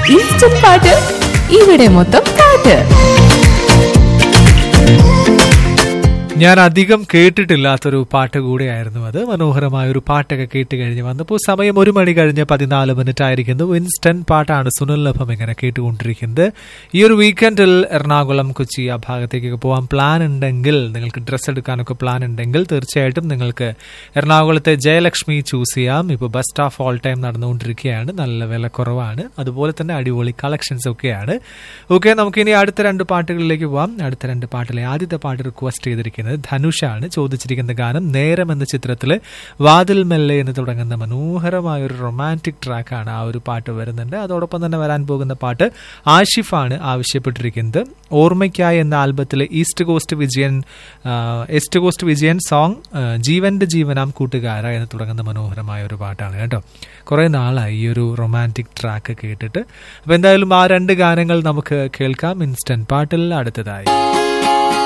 instant പാട്ട് ഇവിടെ മൊത്തം പാട്ട് ഞാൻ അധികം കേട്ടിട്ടില്ലാത്തൊരു പാട്ട് കൂടെയായിരുന്നു അത് മനോഹരമായ ഒരു പാട്ടൊക്കെ കേട്ട് കഴിഞ്ഞ് വന്നപ്പോൾ സമയം ഒരു മണി കഴിഞ്ഞ് പതിനാല് മിനിറ്റ് ആയിരിക്കുന്നു ഇൻസ്റ്റന്റ് പാട്ടാണ് സുനിൽ ലഭം ഇങ്ങനെ കേട്ടുകൊണ്ടിരിക്കുന്നത് ഈ ഒരു വീക്കെൻഡിൽ എറണാകുളം കൊച്ചി ആ ഭാഗത്തേക്കൊക്കെ പോകാൻ പ്ലാൻ ഉണ്ടെങ്കിൽ നിങ്ങൾക്ക് ഡ്രസ്സ് എടുക്കാനൊക്കെ പ്ലാൻ ഉണ്ടെങ്കിൽ തീർച്ചയായിട്ടും നിങ്ങൾക്ക് എറണാകുളത്തെ ജയലക്ഷ്മി ചൂസ് ചെയ്യാം ഇപ്പോൾ ബസ് സ്റ്റാഫ് ഓൾ ടൈം നടന്നുകൊണ്ടിരിക്കുകയാണ് നല്ല വില കുറവാണ് അതുപോലെ തന്നെ അടിപൊളി കളക്ഷൻസ് ഒക്കെയാണ് ഓക്കെ നമുക്കിനി അടുത്ത രണ്ട് പാട്ടുകളിലേക്ക് പോവാം അടുത്ത രണ്ട് പാട്ടിലെ ആദ്യത്തെ പാട്ട് റിക്വസ്റ്റ് ചെയ്തിരിക്കുന്നത് ധനുഷാണ് ചോദിച്ചിരിക്കുന്ന ഗാനം നേരം എന്ന ചിത്രത്തില് വാതിൽ മെല്ലെ എന്ന് തുടങ്ങുന്ന മനോഹരമായ ഒരു റൊമാൻറ്റിക് ട്രാക്കാണ് ആ ഒരു പാട്ട് വരുന്നുണ്ട് അതോടൊപ്പം തന്നെ വരാൻ പോകുന്ന പാട്ട് ആഷിഫാണ് ആവശ്യപ്പെട്ടിരിക്കുന്നത് ഓർമ്മയ്ക്കായി എന്ന ആൽബത്തിലെ ഈസ്റ്റ് കോസ്റ്റ് വിജയൻ ആ, ഈസ്റ്റ് കോസ്റ്റ് വിജയൻ സോങ് ആ, ജീവന്റെ ജീവനാം കൂട്ടുകാര എന്ന് തുടങ്ങുന്ന മനോഹരമായ ഒരു പാട്ടാണ് കേട്ടോ കുറേ നാളായി ഈ ഒരു റൊമാൻറ്റിക് ട്രാക്ക് കേട്ടിട്ട് അപ്പോൾ എന്തായാലും ആ രണ്ട് ഗാനങ്ങൾ നമുക്ക് കേൾക്കാം ഇൻസ്റ്റന്റ് പാട്ടിൽ അടുത്തതായി